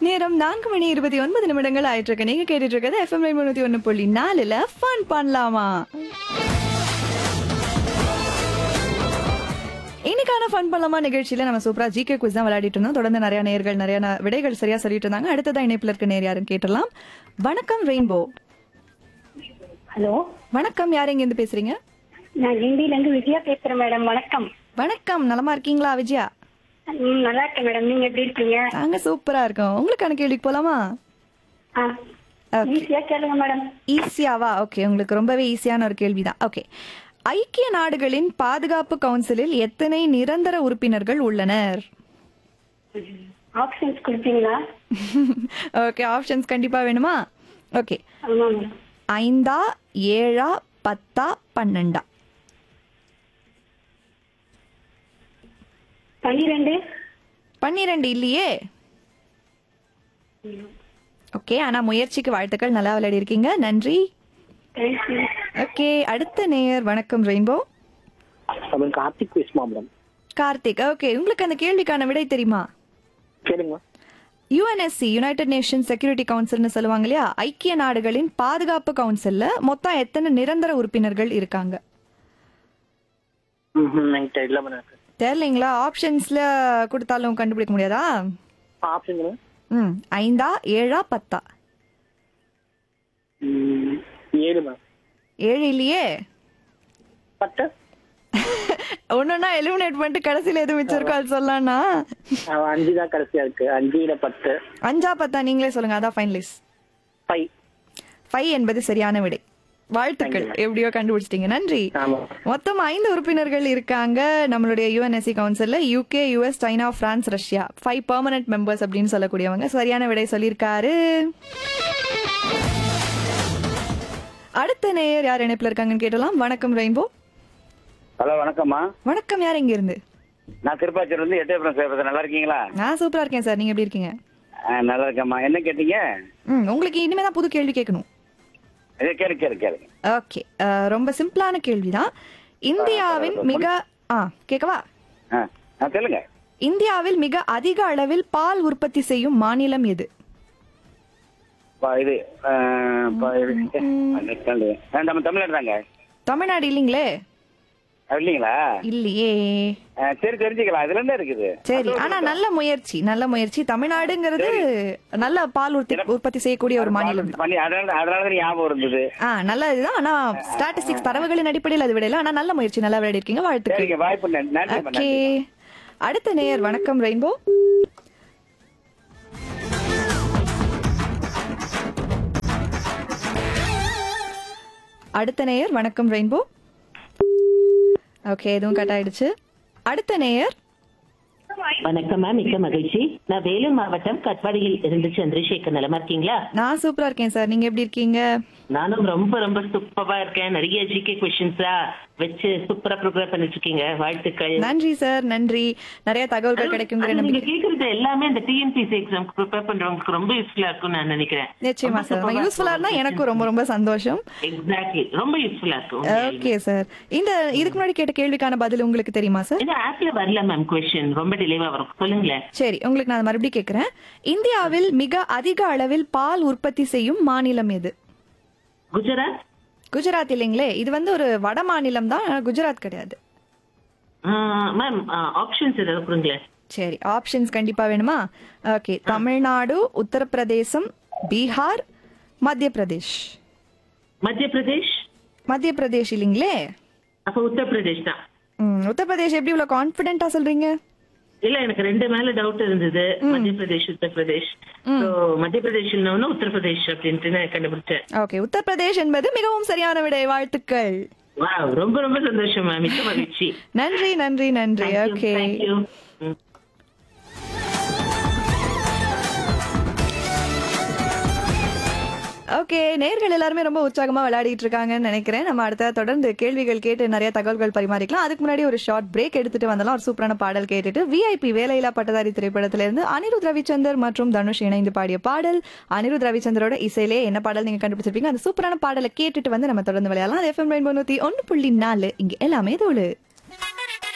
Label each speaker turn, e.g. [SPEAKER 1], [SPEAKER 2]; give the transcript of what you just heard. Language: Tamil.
[SPEAKER 1] நேரம் நான்கு மணி இருபத்தி ஒன்பது நிமிடங்கள் ஆயிட்டு இருக்கு நீங்க கேட்டுட்டு இருக்கிறது எஃப்எம் முன்னூத்தி ஒண்ணு புள்ளி நாலுல ஃபன் பண்ணலாமா இன்னைக்கான ஃபன் பண்ணலாமா நிகழ்ச்சியில நம்ம சூப்பரா ஜிகே குவிஸ் தான் விளையாடிட்டு இருந்தோம் தொடர்ந்து நிறைய நேர்கள் நிறைய ந- விடைகள் சரியா சொல்லிட்டு இருந்தாங்க அடுத்ததான் இணைப்புல இருக்க நேர் யாருன்னு கேட்டலாம் வணக்கம் ரெயின்போ
[SPEAKER 2] ஹலோ
[SPEAKER 1] வணக்கம் யார் எங்க இருந்து பேசுறீங்க
[SPEAKER 2] நான் கிண்டில இருந்து விஜயா பேசுறேன் மேடம் வணக்கம்
[SPEAKER 1] வணக்கம் நலமா இருக்கீங்களா விஜயா
[SPEAKER 2] ம், நல்லா இருக்கேன் மேடம் நீங்க எப்படி இருக்கீங்க
[SPEAKER 1] நாங்க சூப்பரா இருக்கோம் உங்களுக்கான கேள்விக்கு போலாமா
[SPEAKER 2] ஆ,
[SPEAKER 1] Okay.
[SPEAKER 2] ஈஸியா கேளுங்க மேடம்
[SPEAKER 1] ஈஸியாவா ஓகே உங்களுக்கு ரொம்பவே ஈஸியான ஒரு கேள்விதான் ஓகே ஐக்கிய நாடுகளின் பாதுகாப்பு கவுன்சிலில் எத்தனை நிரந்தர உறுப்பினர்கள் உள்ளனர்
[SPEAKER 2] ஆப்ஷன்ஸ் கொடுப்பீங்களா
[SPEAKER 1] ஓகே ஆப்ஷன்ஸ் கண்டிப்பா வேணுமா ஓகே
[SPEAKER 2] ஆமா மேடம்
[SPEAKER 1] ஐந்தா ஏழா பத்தா பன்னெண்டா
[SPEAKER 2] பன்னிரெண்டு
[SPEAKER 1] பன்னிரெண்டு இல்லையே ஓகே ஆனா முயற்சிக்கு வாழ்த்துக்கள் நல்லா விளையாடி இருக்கீங்க நன்றி
[SPEAKER 2] தேங்க்யூ
[SPEAKER 1] ஓகே அடுத்த நேயர் வணக்கம் ரெயின்போ
[SPEAKER 3] தமிழ் கார்த்திக் பேசுமா மேடம்
[SPEAKER 1] கார்த்திக் ஓகே உங்களுக்கு அந்த கேள்விக்கான விடை தெரியுமா
[SPEAKER 3] கேளுங்க
[SPEAKER 1] யுஎன்எஸ்சி யுனைடெட் நேஷன் செக்யூரிட்டி கவுன்சில்னு சொல்லுவாங்க இல்லையா ஐக்கிய நாடுகளின் பாதுகாப்பு கவுன்சில்ல மொத்தம் எத்தனை நிரந்தர உறுப்பினர்கள் இருக்காங்க
[SPEAKER 3] ம் எனக்கு தெரியல மேடம்
[SPEAKER 1] தெரியலீங்களா ஆப்ஷன்ஸ்ல கொடுத்தாலும் கண்டுபிடிக்க முடியாதா
[SPEAKER 3] ஆப்ஷன்
[SPEAKER 1] ம் ஐந்தா ஏழா பத்தா
[SPEAKER 3] ஏழு மேடம்
[SPEAKER 1] ஏழு இல்லையே
[SPEAKER 3] பத்து
[SPEAKER 1] ஒன்னொன்னா எலிமினேட் பண்ணிட்டு கடைசியில எது மிச்சம் இருக்கோ அது சொல்லலாம்னா
[SPEAKER 3] அவன் அஞ்சு தான் கடைசியா இருக்கு அஞ்சு இல்ல பத்து
[SPEAKER 1] அஞ்சா பத்தா நீங்களே சொல்லுங்க அதான் ஃபைனலிஸ்
[SPEAKER 3] ஃபைவ்
[SPEAKER 1] ஃபைவ் என்பது சரியான விடை வாழ்த்துக்கள் எப்படியோ கண்டுபிடிச்சிட்டீங்க நன்றி
[SPEAKER 3] ஆமா
[SPEAKER 1] மொத்தம் ஐந்து உறுப்பினர்கள் இருக்காங்க நம்மளுடைய யுஎன்எஸ்சி கவுன்சில்ல UK US China France Russia five permanent members அப்படின்னு சொல்லக்கூடியவங்க சரியான விடை சொல்லியிருக்காரு அடுத்த நேயர் யார் இணைப்புல இருக்காங்கன்னு கேட்டலாம் வணக்கம் ரெயின்போ
[SPEAKER 4] ஹலோ வணக்கம்மா
[SPEAKER 1] வணக்கம் யார் இங்க இருந்து
[SPEAKER 4] நான் திருப்பாச்சூர்ல இருந்து எட்டயபுரம் சேவத்தை நல்லா இருக்கீங்களா
[SPEAKER 1] நான் சூப்பரா இருக்கேன் சார் நீங்க எப்படி இருக்கீங்க
[SPEAKER 4] ஆ, நல்லா இருக்கேம்மா என்ன கேட்டீங்க
[SPEAKER 1] ம் உங்களுக்கு இனிமே தான் புது கேள்வி கேட்கணும்
[SPEAKER 4] இதை கேளு கேளு கேளுங்க
[SPEAKER 1] ஓகே ரொம்ப சிம்பிளான கேள்விதான் இந்தியாவின் மிக ஆ கேட்கவா
[SPEAKER 4] ஆ ஆ சொல்லுங்க
[SPEAKER 1] இந்தியாவில் மிக அதிக அளவில் பால் உற்பத்தி செய்யும் மாநிலம் எது
[SPEAKER 4] பா, இது ஆ, பா, இது. understand. ஆ, நம்ம தமிழ்நாடு தாங்க
[SPEAKER 1] தமிழ்நாடு இல்லைங்களே
[SPEAKER 4] அது இல்லைங்களா
[SPEAKER 1] இல்லையே
[SPEAKER 4] ஆ, சரி தெரிஞ்சுக்கலாம் இதுல என்ன இருக்குது
[SPEAKER 1] சரி ஆனா நல்ல முயற்சி நல்ல முயற்சி தமிழ்நாடுங்கிறது நல்ல பால் உற்பத்தி உற்பத்தி செய்யக்கூடிய ஒரு மாநிலம் தான்
[SPEAKER 4] பண்ணி அதனால அதனால தான் ஞாபகம் இருந்தது
[SPEAKER 1] ஆ நல்ல இதுதான் ஆனா ஸ்டாட்டிஸ்டிக்ஸ் தரவுகளின் அடிப்படையில் அது விடையில ஆனா நல்ல முயற்சி நல்லா விளையாடி இருக்கீங்க வாழ்த்துக்கள்
[SPEAKER 4] சரிங்க வாய்ப்பு நன்றி நன்றிம்மா,
[SPEAKER 1] ஓகே
[SPEAKER 4] நன்றி
[SPEAKER 1] அடுத்த நேயர் வணக்கம் ரெயின்போ அடுத்த நேயர் வணக்கம் ரெயின்போ ஓகே எதுவும் கட் ஆயிடுச்சு அடுத்த நேயர்
[SPEAKER 5] வணக்கம் மேம் மிக்க மகிழ்ச்சி நான் வேலூர் மாவட்டம் கட்பாடியில் இருந்து சந்திரசேகர் நலமா இருக்கீங்களா
[SPEAKER 1] நான் சூப்பரா இருக்கேன் சார் நீங்க எப்படி இருக்கீங்க
[SPEAKER 5] நானும் ரொம்ப ரொம்ப சூப்பரா இருக்கேன் நிறைய ஜிகே கொஸ்டின்ஸா வச்சு சூப்பரா ப்ரோக்ராம் பண்ணிட்டு இருக்கீங்க வாழ்த்துக்கள்
[SPEAKER 1] நன்றி சார் நன்றி நிறைய தகவல்கள் கிடைக்குங்கிற
[SPEAKER 5] அது நீங்க
[SPEAKER 1] நம்பிக்கை
[SPEAKER 5] கேக்குறது எல்லாமே இந்த டிஎன்பிசி எக்ஸாம் ப்ரிப்பேர் பண்றவங்களுக்கு ரொம்ப யூஸ்ஃபுல்லா இருக்கும்னு நான் நினைக்கிறேன்
[SPEAKER 1] நிச்சயமா சார் யூஸ்ஃபுல்லா இருந்தா எனக்கும் ரொம்ப ரொம்ப சந்தோஷம்
[SPEAKER 5] எக்ஸாக்ட்லி ரொம்ப யூஸ்ஃபுல்லா இருக்கும்
[SPEAKER 1] ஓகே சார் இந்த இதுக்கு முன்னாடி கேட்ட கேள்விக்கான பதில் உங்களுக்கு தெரியுமா சார்
[SPEAKER 5] இந்த ஆப்ல வரல மேம் கொஸ்டின் ரொம்ப டிலேவா வரும் சொல்லுங்களேன்
[SPEAKER 1] சரி உங்களுக்கு நான் மறுபடியும் கேட்கிறேன் இந்தியாவில் மிக அதிக அளவில் பால் உற்பத்தி செய்யும் மாநிலம் எது
[SPEAKER 5] குஜராத்
[SPEAKER 1] குஜராத் இல்லைங்களே இது வந்து ஒரு வட மாநிலம் தான் ஆனா குஜராத் கிடையாது
[SPEAKER 5] மேம் ஆப்ஷன்ஸ் ஏதாவது கொடுங்களேன்
[SPEAKER 1] சரி ஆப்ஷன்ஸ் கண்டிப்பா வேணுமா ஓகே தமிழ்நாடு உத்தரப்பிரதேசம் பீகார் மத்திய பிரதேஷ்
[SPEAKER 5] மத்திய பிரதேஷ்
[SPEAKER 1] மத்திய பிரதேஷ் இல்லைங்களே
[SPEAKER 5] அப்ப உத்தரப்பிரதேஷ் தான்
[SPEAKER 1] ம், உத்தரப்பிரதேஷ் எப்படி இவ்வளவு கான்பிடென்ட்டா சொல்றீங்க
[SPEAKER 5] இல்ல எனக்கு ரெண்டு மேல டவுட் இருந்தது மத்திய பிரதேஷ் உத்தரப்பிரதேஷ் சோ மத்திய பிரதேஷ் இல்லைன்னா உத்தரப்பிரதேஷ் அப்படின்ட்டு நான் கண்டுபிடிச்சேன்
[SPEAKER 1] ஓகே உத்தரப்பிரதேஷ் என்பது மிகவும் சரியான விடை வாழ்த்துக்கள்
[SPEAKER 5] வாவ் ரொம்ப ரொம்ப சந்தோஷம் மேம் மிக்க மகிழ்ச்சி
[SPEAKER 1] நன்றி நன்றி நன்றி ஓகே
[SPEAKER 5] தேங்க்யூ
[SPEAKER 1] ஓகே நேர்கள் எல்லாருமே ரொம்ப உற்சாகமா விளையாடிட்டு இருக்காங்கன்னு நினைக்கிறேன் நம்ம அடுத்த தொடர்ந்து கேள்விகள் கேட்டு நிறைய தகவல்கள் பரிமாறிக்கலாம் அதுக்கு முன்னாடி ஒரு ஷார்ட் பிரேக் எடுத்துட்டு வந்தாலும் ஒரு சூப்பரான பாடல் கேட்டுட்டு விஐபி வேலையில்லா பட்டதாரி திரைப்படத்திலிருந்து அனிருத் ரவிச்சந்தர் மற்றும் தனுஷ் இணைந்து பாடிய பாடல் அனிருத் ரவிச்சந்தரோட இசையிலே என்ன பாடல் நீங்க கண்டுபிடிச்சிருப்பீங்க அந்த சூப்பரான பாடலை கேட்டுட்டு வந்து நம்ம தொடர்ந்து விளையாடலாம் எஃப்எம் ரெயின்போ நூத்தி ஒன்னு புள்ளி நாலு இங்க எல்லாமே தோழு